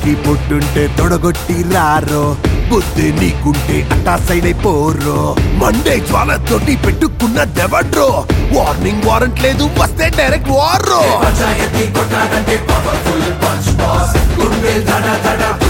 సూటి పొట్టుంటే తొడగొట్టి రారో బుద్ధి నీకుంటే అట్టా సైడ్ అయిపోరో మండే జ్వాలతోటి పెట్టుకున్న దెవడ్రో వార్నింగ్ వారెంట్ లేదు వస్తే డైరెక్ట్ వార్రో పంచాయతీ కొట్టాడంటే పవర్ఫుల్ పంచ్ బాస్ గుండె దడ దడ